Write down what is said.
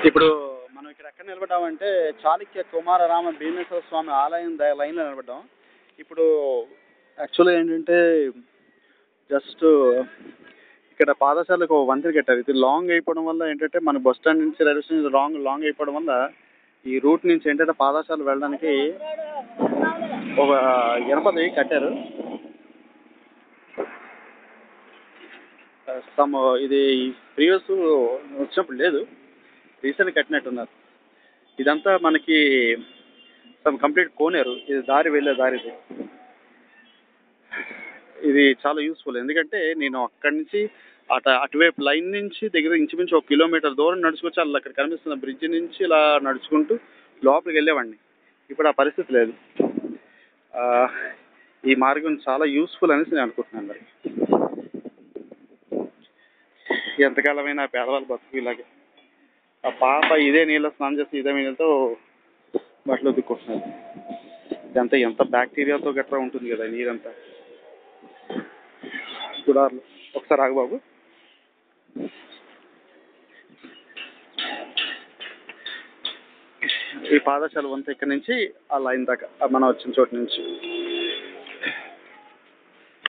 ఇప్పుడు మనం ఇక్కడ ఎక్కడ నిలబడ్డామంటే చాళుక్య కుమారరామ భీమేశ్వర స్వామి ఆలయం ద- లైన్లో నిలబడ్డాం ఇప్పుడు యాక్చువల్గా ఏంటంటే జస్ట్ ఇక్కడ పాదశాలకు ఒక వంతెన కట్టారు ఇది లాంగ్ అయిపోవడం వల్ల ఏంటంటే మన బస్ స్టాండ్ నుంచి రైల్వే స్టేషన్ లాంగ్ లాంగ్ అయిపోవడం వల్ల ఈ రూట్ నుంచి ఏంటంటే పాదశాల వెళ్ళడానికి ఒక ఇనపది కట్టారు సమ్ ఇది ప్రీవియస్ వచ్చినప్పుడు లేదు రీసెంట్ కట్టినట్టున్నారు ఇదంతా మనకి సమ్ కంప్లీట్ కోనేరు ఇది దారి వెళ్ళే దారి ఇది ఇది చాలా యూస్ఫుల్ ఎందుకంటే నేను అక్కడి నుంచి అట అటువైపు లైన్ నుంచి దగ్గర ఇంచుమించు ఒక కిలోమీటర్ దూరం నడుచుకొచ్చి అలా అక్కడ కనిపిస్తున్న బ్రిడ్జ్ నుంచి ఇలా నడుచుకుంటూ లోపలికి వెళ్ళేవాడిని ఇప్పుడు ఆ పరిస్థితి లేదు ఆ, ఈ మార్గం చాలా యూస్ఫుల్ అనేసి నేను అనుకుంటున్నాను మరి ఎంతకాలమైనా పేదవాళ్ళ బతుకు ఇలాగే ఆ పాప ఇదే నీళ్ళ స్నానం చేసి ఇదే నీళ్ళతో బట్టలు దుక్కుంటున్నారు ఇదంతా ఎంత బ్యాక్టీరియాతో గట్రా ఉంటుంది కదా ఈ నీరంతా గుడార్లు ఒకసారి ఆగు బాబు ఈ పాదశాల వంత ఇక్కడ నుంచి ఆ లైన్ దాకా ఆ మనం వచ్చిన చోటు నుంచి